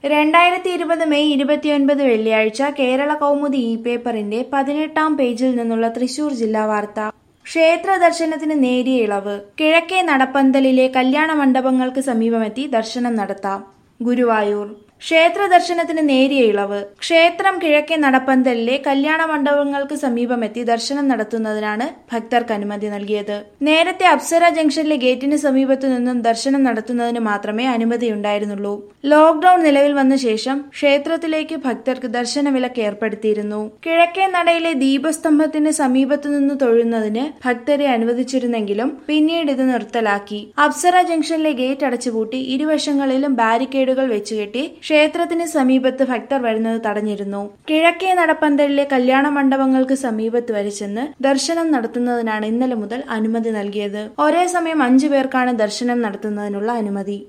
രണ്ടായിരത്തി ഇരുപത് മെയ് ഇരുപത്തിയൊൻപത് വെള്ളിയാഴ്ച കേരള കൗമുദി ഇ പേപ്പറിന്റെ പതിനെട്ടാം പേജിൽ നിന്നുള്ള തൃശൂർ ജില്ലാ വാർത്ത ക്ഷേത്ര ദർശനത്തിന് നേരിയ ഇളവ് കിഴക്കേ നടപ്പന്തലിലെ കല്യാണ മണ്ഡപങ്ങൾക്ക് സമീപമെത്തി ദർശനം നടത്താം ഗുരുവായൂർ ക്ഷേത്ര ദർശനത്തിന് നേരിയ ഇളവ് ക്ഷേത്രം കിഴക്കേ നടപ്പന്തലിലെ കല്യാണ മണ്ഡപങ്ങൾക്ക് സമീപമെത്തി ദർശനം നടത്തുന്നതിനാണ് ഭക്തർക്ക് അനുമതി നൽകിയത് നേരത്തെ അപ്സര ജംഗ്ഷനിലെ ഗേറ്റിന് സമീപത്തു നിന്നും ദർശനം നടത്തുന്നതിന് മാത്രമേ അനുമതിയുണ്ടായിരുന്നുള്ളൂ ലോക്ഡൌൺ നിലവിൽ വന്ന ശേഷം ക്ഷേത്രത്തിലേക്ക് ഭക്തർക്ക് ദർശന വിലക്ക് ഏർപ്പെടുത്തിയിരുന്നു കിഴക്കേ നടയിലെ ദീപസ്തംഭത്തിന് സമീപത്തു നിന്ന് തൊഴുന്നതിന് ഭക്തരെ അനുവദിച്ചിരുന്നെങ്കിലും പിന്നീട് ഇത് നിർത്തലാക്കി അപ്സര ജംഗ്ഷനിലെ ഗേറ്റ് അടച്ചുപൂട്ടി ഇരുവശങ്ങളിലും ബാരിക്കേഡുകൾ വെച്ചുകെട്ടി ക്ഷേത്രത്തിന് സമീപത്ത് ഭക്തർ വരുന്നത് തടഞ്ഞിരുന്നു കിഴക്കേ നടപ്പന്തലിലെ കല്യാണ മണ്ഡപങ്ങൾക്ക് സമീപത്ത് വരെ ചെന്ന് ദർശനം നടത്തുന്നതിനാണ് ഇന്നലെ മുതൽ അനുമതി നൽകിയത് ഒരേ സമയം അഞ്ചു പേർക്കാണ് ദർശനം നടത്തുന്നതിനുള്ള അനുമതി